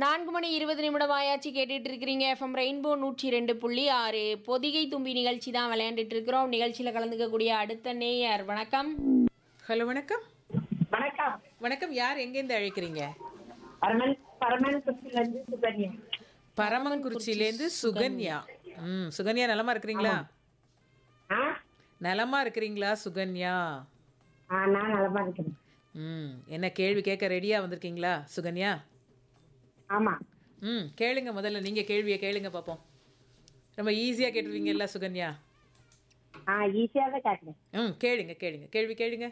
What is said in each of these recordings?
நான்கு மணி இருபது நிமிடம் ஆயாச்சு கேட்டுட்டு இருக்கிறீங்க எஃப்எம் ரெயின்போ நூற்றி ரெண்டு புள்ளி ஆறு பொதிகை தும்பி நிகழ்ச்சி தான் விளையாண்டுட்டு இருக்கிறோம் நிகழ்ச்சியில் கலந்துக்கக்கூடிய அடுத்த நேயர் வணக்கம் ஹலோ வணக்கம் வணக்கம் வணக்கம் யார் எங்கேருந்து அழைக்கிறீங்க பரமன் பரமன் இருந்து சுகன்யா பரமன்குறிச்சியிலேருந்து சுகன்யா ம் சுகன்யா நலமா இருக்கிறீங்களா ஆ நலமா இருக்கிறீங்களா சுகன்யா ஆ நான் நலமா இருக்கிறேன் ம் என்ன கேள்வி கேட்க ரெடியா வந்திருக்கீங்களா சுகன்யா ஆமா ம் கேளுங்க முதல்ல நீங்க கேள்வியை கேளுங்க பார்ப்போம் ரொம்ப ஈஸியா கேட்டுருவீங்கல்ல சுகன்யா ஆ ஈஸியா தான் கேட்குறேன் ம் கேளுங்க கேளுங்க கேள்வி கேளுங்க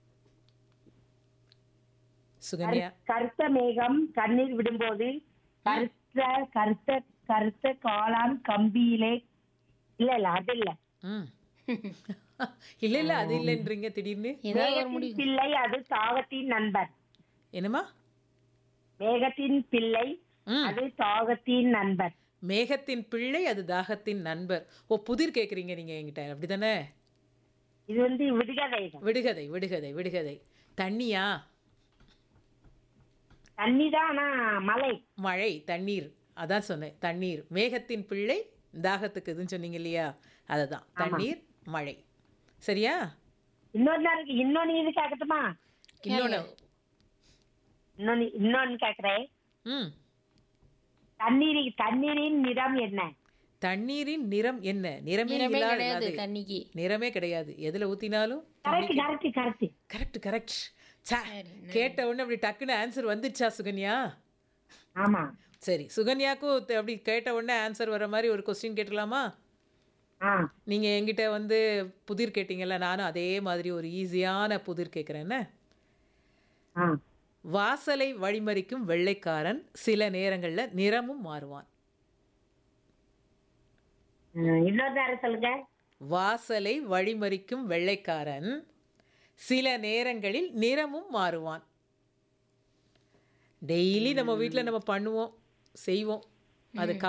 சுகன்யா கருத்த மேகம் கண்ணீர் விடும்போது கருத்த கருத்த கருத்த காளான் கம்பியிலே இல்ல இல்ல அது இல்ல ம் இல்ல இல்ல அது இல்லைன்றீங்க திடீர்னு ஏதாவது ஒரு மேகத்தின் முடிவு பிள்ளை அது தாகத்தின் நண்பர் என்னம்மா மேகத்தின் பிள்ளை ம் அது தாகத்தின் நண்பர் மேகத்தின் பிள்ளை அது தாகத்தின் நண்பர் ஓ புதிர் கேட்குறீங்க நீங்கள் என்கிட்ட அப்படிதானே இது வந்து விடுகதை தான். விடுகதை விடுகதை விடுகதை தண்ணியா தண்ணி தான் ஆனா மலை மழை தண்ணீர் அதான் சொன்னேன் தண்ணீர் மேகத்தின் பிள்ளை தாகத்துக்கு இதுன்னு சொன்னீங்க இல்லையா அதுதான் தண்ணீர் மழை சரியா இன்னொன்னு இருக்கு இன்னொன்னு இது கேட்கட்டுமா இன்னொன்று இன்னொன்னு இன்னொன்னு கேக்குறேன் ம் தண்ணீர் தண்ணீரின் நிறம் என்ன தண்ணீரின் நிறம் என்ன நிறமே நிறமே இல்லாத கிடையாது அது. தண்ணிக்கு நிறமே கிடையாது எதுல ஊத்தினாலும் correct correct correct correct correct சா கேட்ட உடனே அப்படி டக்குன்னு ஆன்சர் வந்துடுச்சா சுகன்யா ஆமா சரி சுகன்யாக்கும் த- அப்படி கேட்ட உடனே ஆன்சர் வர மாதிரி ஒரு கொஸ்டின் கேட்டுக்கலாமா ஆ நீங்கள் என்கிட்ட வந்து புதிர் கேட்டீங்கல்ல நானும் அதே மாதிரி ஒரு ஈஸியான புதிர் கேட்குறேன் என்ன ஆ வாசலை வழிமறிக்கும் வெள்ளைக்காரன் சில நேரங்களில் நிறமும் மாறுவான் ம், இன்னொரு நேரம் சொல்லுங்க வாசலை வழிமறிக்கும் வெள்ளைக்காரன் சில நேரங்களில் நிறமும் மாறுவான் டெய்லி நம்ம வீட்டில் நம்ம பண்ணுவோம் செய்வோம் அது